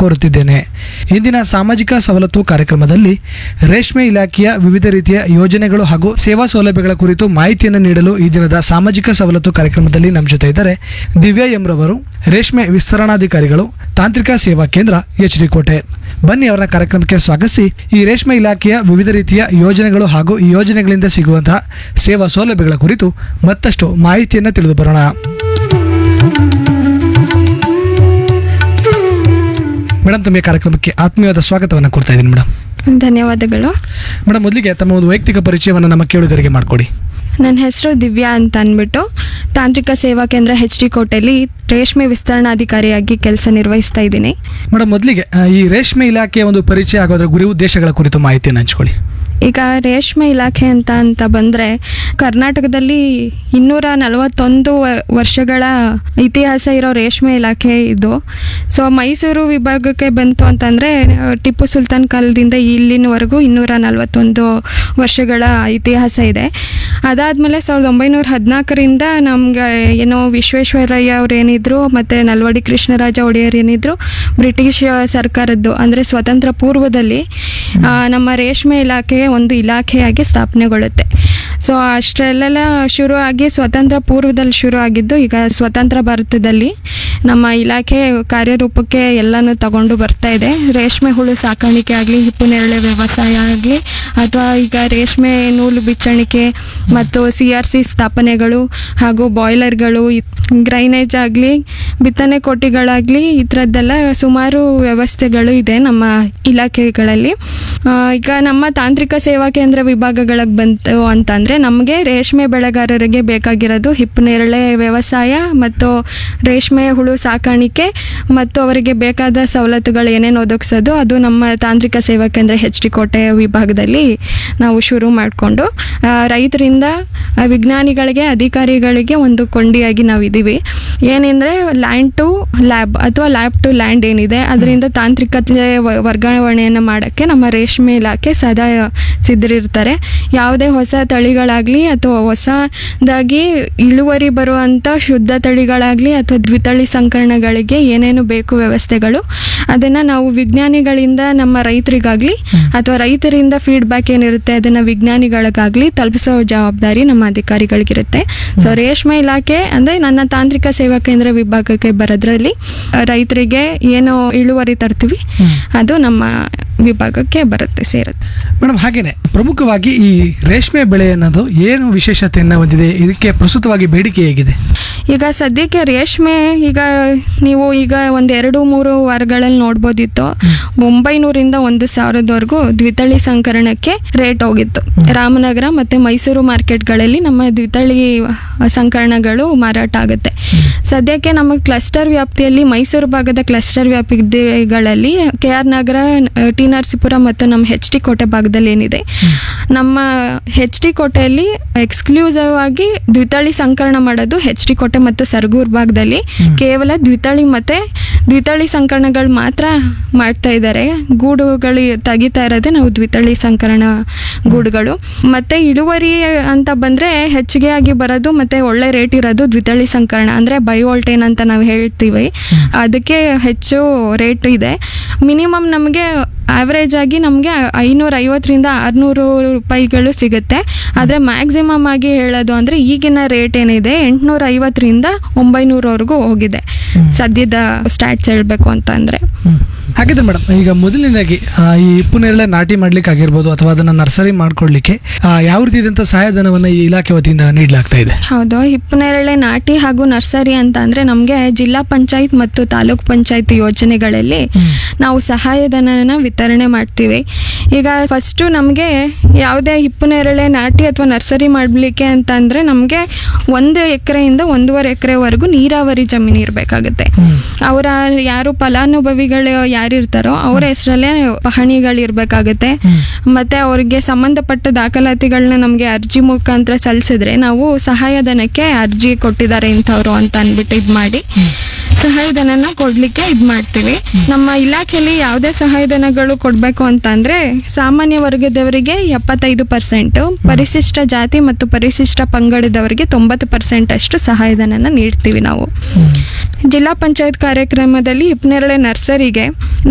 ಕೋರುತ್ತಿದ್ದೇನೆ ಇಂದಿನ ಸಾಮಾಜಿಕ ಸವಲತ್ತು ಕಾರ್ಯಕ್ರಮದಲ್ಲಿ ರೇಷ್ಮೆ ಇಲಾಖೆಯ ವಿವಿಧ ರೀತಿಯ ಯೋಜನೆಗಳು ಹಾಗೂ ಸೇವಾ ಸೌಲಭ್ಯಗಳ ಕುರಿತು ಮಾಹಿತಿಯನ್ನು ನೀಡಲು ಈ ದಿನದ ಸಾಮಾಜಿಕ ಸವಲತ್ತು ಕಾರ್ಯಕ್ರಮದಲ್ಲಿ ನಮ್ಮ ಜೊತೆ ಇದ್ದಾರೆ ದಿವ್ಯಾ ಎಂರವರು ರೇಷ್ಮೆ ವಿಸ್ತರಣಾಧಿಕಾರಿಗಳು ತಾಂತ್ರಿಕ ಸೇವಾ ಕೇಂದ್ರ ಎಚ್ ಡಿ ಕೋಟೆ ಬನ್ನಿ ಅವರ ಕಾರ್ಯಕ್ರಮಕ್ಕೆ ಸ್ವಾಗತಿಸಿ ಈ ರೇಷ್ಮೆ ಇಲಾಖೆಯ ವಿವಿಧ ರೀತಿಯ ಯೋಜನೆಗಳು ಹಾಗೂ ಈ ಯೋಜನೆಗಳಿಂದ ಸಿಗುವಂತಹ ಸೇವಾ ಸೌಲಭ್ಯಗಳ ಕುರಿತು ಮತ್ತಷ್ಟು ಮಾಹಿತಿಯನ್ನು ತಿಳಿದು ಬರೋಣ ಮೇಡಮ್ ತಮಗೆ ಕಾರ್ಯಕ್ರಮಕ್ಕೆ ಆತ್ಮೀಯವಾದ ಸ್ವಾಗತವನ್ನು ಕೊಡ್ತಾ ಇದ್ದೀನಿ ಮೇಡಮ್ ಧನ್ಯವಾದಗಳು ಮೇಡಮ್ ಮೊದಲಿಗೆ ತಮ್ಮ ಒಂದು ವೈಯಕ್ತಿಕ ಪರಿಚಯವನ್ನು ನಮ್ಮ ಕೇಳುಗರಿಗೆ ಮಾಡಿಕೊಡಿ ನನ್ನ ಹೆಸರು ದಿವ್ಯಾ ಅಂತ ಅಂದ್ಬಿಟ್ಟು ತಾಂತ್ರಿಕ ಸೇವಾ ಕೇಂದ್ರ ಎಚ್ ಡಿ ಕೋಟೆಯಲ್ಲಿ ರೇಷ್ಮೆ ವಿಸ್ತರಣಾಧಿಕಾರಿಯಾಗಿ ಕೆಲಸ ನಿರ್ವಹಿಸ್ತಾ ಇದ್ದೀನಿ ಮೇಡಮ್ ಮೊದಲಿಗೆ ಆ, ಈ ರೇಷ್ಮೆ ಇಲಾಖೆಯ ಒಂದು ಪರಿಚಯ ಆಗೋದ್ರ ಗುರಿ ಉದ್ದೇಶಗಳ ಕುರಿತು ಮಾಹಿತಿಯನ್ನು ಹಂಚ್ಕೊಳ್ಳಿ ಈಗ ರೇಷ್ಮೆ ಇಲಾಖೆ ಅಂತ ಅಂತ ಬಂದರೆ ಕರ್ನಾಟಕದಲ್ಲಿ ಇನ್ನೂರ ನಲವತ್ತೊಂದು ವ- ವರ್ಷಗಳ ಇತಿಹಾಸ ಇರೋ ರೇಷ್ಮೆ ಇಲಾಖೆ ಇದು ಸೊ ಮೈಸೂರು ವಿಭಾಗಕ್ಕೆ ಬಂತು ಅಂತಂದರೆ ಟಿಪ್ಪು ಸುಲ್ತಾನ್ ಕಾಲದಿಂದ ಇಲ್ಲಿನವರೆಗೂ ಇನ್ನೂರ ನಲವತ್ತೊಂದು ವರ್ಷಗಳ ಇತಿಹಾಸ ಇದೆ ಅದಾದಮೇಲೆ ಸಾವಿರದ ಒಂಬೈನೂರ ಹದಿನಾಲ್ಕರಿಂದ ನಮ್ಗೆ ಏನೋ ವಿಶ್ವೇಶ್ವರಯ್ಯ ಅವ್ರು ಏನಿದ್ರು ಮತ್ತು ನಲ್ವಡಿ ಕೃಷ್ಣರಾಜ ಒಡೆಯರ್ ಏನಿದ್ರು ಬ್ರಿಟಿಷ್ ಸರ್ಕಾರದ್ದು ಅಂದರೆ ಸ್ವತಂತ್ರ ಪೂರ್ವದಲ್ಲಿ ಆ, ನಮ್ಮ ರೇಷ್ಮೆ ಇಲಾಖೆ ಒಂದು ಇಲಾಖೆಯಾಗಿ ಸ್ಥಾಪನೆಗೊಳ್ಳುತ್ತೆ ಸೊ ಅಷ್ಟರಲ್ಲೆಲ್ಲ ಶುರು ಆಗಿ ಸ್ವತಂತ್ರ ಪೂರ್ವದಲ್ಲಿ ಶುರು ಆಗಿದ್ದು ಈಗ ಸ್ವತಂತ್ರ ಭಾರತದಲ್ಲಿ ನಮ್ಮ ಇಲಾಖೆ ಕಾರ್ಯರೂಪಕ್ಕೆ ಎಲ್ಲನೂ ತಗೊಂಡು ಬರ್ತಾ ಇದೆ ರೇಷ್ಮೆ ಹುಳು ಸಾಕಾಣಿಕೆ ಆಗಲಿ ಹಿಪ್ಪು ನೇರಳೆ ವ್ಯವಸಾಯ ಆಗಲಿ ಅಥವಾ ಈಗ ರೇಷ್ಮೆ ನೂಲು ಬಿಚ್ಚಣಿಕೆ ಮತ್ತು ಸಿ ಆರ್ ಸಿ ಸ್ಥಾಪನೆಗಳು ಹಾಗೂ ಬಾಯ್ಲರ್ಗಳು ಗ್ರೈನೇಜ್ ಆಗಲಿ ಬಿತ್ತನೆ ಕೋಟಿಗಳಾಗಲಿ ಈ ಥರದ್ದೆಲ್ಲ ಸುಮಾರು ವ್ಯವಸ್ಥೆಗಳು ಇದೆ ನಮ್ಮ ಇಲಾಖೆಗಳಲ್ಲಿ ಆ, ಈಗ ನಮ್ಮ ತಾಂತ್ರಿಕ ಸೇವಾ ಕೇಂದ್ರ ವಿಭಾಗಗಳಿಗೆ ಬಂತು ಅಂತಂದರೆ ನಮಗೆ ರೇಷ್ಮೆ ಬೆಳೆಗಾರರಿಗೆ ಬೇಕಾಗಿರೋದು ಹಿಪ್ಪು ನೇರಳೆ ವ್ಯವಸಾಯ ಮತ್ತು ರೇಷ್ಮೆ ಹುಳು ಸಾಕಾಣಿಕೆ ಮತ್ತು ಅವರಿಗೆ ಬೇಕಾದ ಸವಲತ್ತುಗಳು ಏನೇನು ಒದಗಿಸೋದು ಅದು ನಮ್ಮ ತಾಂತ್ರಿಕ ಸೇವಾ ಕೇಂದ್ರ ಎಚ್ ಡಿ ಕೋಟೆ ವಿಭಾಗದಲ್ಲಿ ನಾವು ಶುರು ಮಾಡಿಕೊಂಡು ರೈತರಿಂದ ಆ, ವಿಜ್ಞಾನಿಗಳಿಗೆ ಅಧಿಕಾರಿಗಳಿಗೆ ಒಂದು ಕೊಂಡಿಯಾಗಿ ನಾವು ಇದ್ದೀವಿ ಏನೆಂದರೆ ಲ್ಯಾಂಡ್ ಟು ಲ್ಯಾಬ್ ಅಥವಾ ಲ್ಯಾಬ್ ಟು ಲ್ಯಾಂಡ್ ಏನಿದೆ ಅದರಿಂದ ತಾಂತ್ರಿಕತೆ ವ- ವರ್ಗಾವಣೆಯನ್ನು ಮಾಡೋಕ್ಕೆ ನಮ್ಮ ರೇಷ್ಮೆ ಇಲಾಖೆ ಸದಾ ಸಿದ್ಧರಿರ್ತಾರೆ ಯಾವುದೇ ಹೊಸ ತಳಿಗಳಾಗಲಿ ಅಥವಾ ಹೊಸದಾಗಿ ಇಳುವರಿ ಬರುವಂಥ ಶುದ್ಧ ತಳಿಗಳಾಗಲಿ ಅಥವಾ ದ್ವಿತಳಿ ಸಂಕರಣಗಳಿಗೆ ಏನೇನು ಬೇಕು ವ್ಯವಸ್ಥೆಗಳು ಅದನ್ನು ನಾವು ವಿಜ್ಞಾನಿಗಳಿಂದ ನಮ್ಮ ರೈತರಿಗಾಗಲಿ ಅಥವಾ ರೈತರಿಂದ ಫೀಡ್ಬ್ಯಾಕ್ ಏನಿರುತ್ತೆ ಅದನ್ನು ವಿಜ್ಞಾನಿಗಳಿಗಾಗಲಿ ತಲುಪಿಸೋ ಜವಾಬ್ದಾರಿ ನಮ್ಮ ಅಧಿಕಾರಿಗಳಿಗಿರುತ್ತೆ ಸೊ ರೇಷ್ಮೆ ಇಲಾಖೆ ಅಂದರೆ ನನ್ನ ತಾಂತ್ರಿಕ ಸೇವಾ ಕೇಂದ್ರ ವಿಭಾಗಕ್ಕೆ ಬರೋದ್ರಲ್ಲಿ ಆ, ರೈತರಿಗೆ ಏನು ಇಳುವರಿ ತರ್ತೀವಿ ಅದು ನಮ್ಮ ವಿಭಾಗಕ್ಕೆ ಬರುತ್ತೆ ಸೇರುತ್ತೆ ಮೇಡಮ್ ಹಾಗೇನೆ ಪ್ರಮುಖವಾಗಿ ಈ ರೇಷ್ಮೆ ಬೆಳೆ ಅನ್ನೋದು ಏನು ವಿಶೇಷತೆಯನ್ನು ಹೊಂದಿದೆ ಇದಕ್ಕೆ ಪ್ರಸ್ತುತವಾಗಿ ಬೇಡಿಕೆ ಹೇಗಿದೆ ಈಗ ಸದ್ಯಕ್ಕೆ ರೇಷ್ಮೆ ಈಗ ನೀವು ಈಗ ಒಂದು ಎರಡು ಮೂರು ವಾರಗಳಲ್ಲಿ ನೋಡ್ಬೋದಿತ್ತು ಒಂಬೈನೂರಿಂದ ಒಂದು ಸಾವಿರದವರೆಗೂ ದ್ವಿತಳಿ ಸಂಕರಣಕ್ಕೆ ರೇಟ್ ಹೋಗಿತ್ತು ರಾಮನಗರ ಮತ್ತು ಮೈಸೂರು ಮಾರ್ಕೆಟ್ಗಳಲ್ಲಿ ನಮ್ಮ ದ್ವಿತಳಿ ಸಂಕರಣಗಳು ಮಾರಾಟ ಆಗುತ್ತೆ ಸದ್ಯಕ್ಕೆ ನಮ್ಮ ಕ್ಲಸ್ಟರ್ ವ್ಯಾಪ್ತಿಯಲ್ಲಿ ಮೈಸೂರು ಭಾಗದ ಕ್ಲಸ್ಟರ್ ವ್ಯಾಪ್ತಿಗಳಲ್ಲಿ K R Nagar T Narasipura ಮತ್ತು ನಮ್ಮ ಹೆಚ್ ಡಿ ಕೋಟೆ ಭಾಗದಲ್ಲಿ ಏನಿದೆ ನಮ್ಮ ಹೆಚ್ ಡಿ ಕೋಟೆಯಲ್ಲಿ ಎಕ್ಸ್ಕ್ಲೂಸಿವ್ ಆಗಿ ದ್ವಿತಳಿ ಸಂಕಲನ ಮಾಡೋದು ಹೆಚ್ ಡಿ ಕೋಟೆ ಮತ್ತು ಸರಗೂರು ಭಾಗದಲ್ಲಿ ಕೇವಲ ದ್ವಿತಳಿ ಮತ್ತು ದ್ವಿತಳಿ ಸಂಕಲನಗಳು ಮಾತ್ರ ಮಾಡ್ತಾ ಇದ್ದಾರೆ ಗೂಡುಗಳು ತೆಗಿತಾ ಇರೋದೇ ನಾವು ದ್ವಿತಳಿ ಸಂಕಲನ ಗೂಡುಗಳು ಮತ್ತು ಇಳುವರಿ ಅಂತ ಬಂದರೆ ಹೆಚ್ಚಿಗೆ ಆಗಿ ಬರೋದು ಮತ್ತು ಒಳ್ಳೆ ರೇಟ್ ಇರೋದು ದ್ವಿತಳಿ ಸಂಕಲನ ಅಂದರೆ ಬಯೋಲ್ಟೇನ್ ಅಂತ ನಾವು ಹೇಳ್ತೀವಿ ಅದಕ್ಕೆ ಹೆಚ್ಚು ರೇಟ್ ಇದೆ ಮಿನಿಮಮ್ ನಮಗೆ ಆವ್ರೇಜ್ ಆಗಿ ನಮಗೆ ಐನೂರ ಐವತ್ತರಿಂದ ಆರುನೂರು ರೂಪಾಯಿಗಳು ಸಿಗುತ್ತೆ ಆದರೆ ಮ್ಯಾಕ್ಸಿಮಮ್ ಆಗಿ ಹೇಳೋದು ಅಂದರೆ ಈಗಿನ ರೇಟ್ ಏನಿದೆ ಎಂಟುನೂರ ಐವತ್ತರಿಂದ ಒಂಬೈನೂರವರೆಗೂ ಹೋಗಿದೆ ಸದ್ಯದ ಸ್ಟ್ಯಾಟ್ಸ್ ಹೇಳಬೇಕು ಅಂತಂದರೆ ಹಾಗಿದ್ರೆ ಮೇಡಮ್ ಈಗ ಮೊದಲನೇದಾಗಿ ಆ, ಈ ಹಿಪ್ಪು ನೇರಳೆ ನಾಟಿ ಮಾಡ್ಲಿಕ್ಕೆ ಆಗಿರ್ಬೋದು ಅಥವಾ ಅದನ್ನ ನರ್ಸರಿ ಮಾಡ್ಕೊಳ್ಲಿಕ್ಕೆ ಆ, ಯಾವ ರೀತಿಯಾದಂಥ ಸಹಾಯಧನವನ್ನು ಈ ಇಲಾಖೆ ವತಿಯಿಂದ ನೀಡಲಾಗ್ತಾ ಇದೆ ಹೌದು ಹಿಪ್ಪು ನೇರಳೆ ನಾಟಿ ಹಾಗೂ ನರ್ಸರಿ ಅಂತ ಅಂದರೆ ನಮಗೆ ಜಿಲ್ಲಾ ಪಂಚಾಯತ್ ಮತ್ತು ತಾಲೂಕ್ ಪಂಚಾಯತ್ ಯೋಜನೆಗಳಲ್ಲಿ ನಾವು ಸಹಾಯಧನನ ವಿತರಣೆ ಮಾಡ್ತೀವಿ ಈಗ ಫಸ್ಟು ನಮಗೆ ಯಾವುದೇ ಹಿಪ್ಪು ನೇರಳೆ ನಾಟಿ ಅಥವಾ ನರ್ಸರಿ ಮಾಡಲಿಕ್ಕೆ ಅಂತ ಅಂದರೆ ನಮಗೆ ಒಂದು ಎಕರೆಯಿಂದ ಒಂದೂವರೆ ಎಕರೆವರೆಗೂ ನೀರಾವರಿ ಜಮೀನು ಇರಬೇಕಾಗುತ್ತೆ ಅವರ ಯಾರು ಫಲಾನುಭವಿಗಳು ಯಾರಿರ್ತಾರೋ ಅವರ ಹೆಸರಲ್ಲೇ ಪಹಣಿಗಳಿರ್ಬೇಕಾಗತ್ತೆ ಮತ್ತೆ ಅವ್ರಿಗೆ ಸಂಬಂಧಪಟ್ಟ ದಾಖಲಾತಿಗಳನ್ನ ನಮಗೆ ಅರ್ಜಿ ಮುಖಾಂತರ ಸಲ್ಲಿಸಿದ್ರೆ ನಾವು ಸಹಾಯಧನಕ್ಕೆ ಅರ್ಜಿ ಕೊಟ್ಟಿದ್ದಾರೆ ಇಂಥವ್ರು ಅಂತ ಅಂದ್ಬಿಟ್ಟು ಇದು ಮಾಡಿ ಸಹಾಯಧನನ ಕೊಡ್ಲಿಕ್ಕೆ ಇದು ಮಾಡ್ತೀವಿ ನಮ್ಮ ಇಲಾಖೆಯಲ್ಲಿ ಯಾವುದೇ ಸಹಾಯಧನಗಳು ಕೊಡಬೇಕು ಅಂತಂದ್ರೆ ಸಾಮಾನ್ಯ ವರ್ಗದವರಿಗೆ ಎಪ್ಪತ್ತೈದು ಪರ್ಸೆಂಟ್ ಪರಿಶಿಷ್ಟ ಜಾತಿ ಮತ್ತು ಪರಿಶಿಷ್ಟ ಪಂಗಡದವರಿಗೆ ತೊಂಬತ್ತು ಪರ್ಸೆಂಟ್ ಅಷ್ಟು ಸಹಾಯಧನನ ನೀಡ್ತೀವಿ ನಾವು ಜಿಲ್ಲಾ ಪಂಚಾಯತ್ ಕಾರ್ಯಕ್ರಮದಲ್ಲಿ ಹಿಪ್ನೇರಳೆ ನರ್ಸರಿಗೆ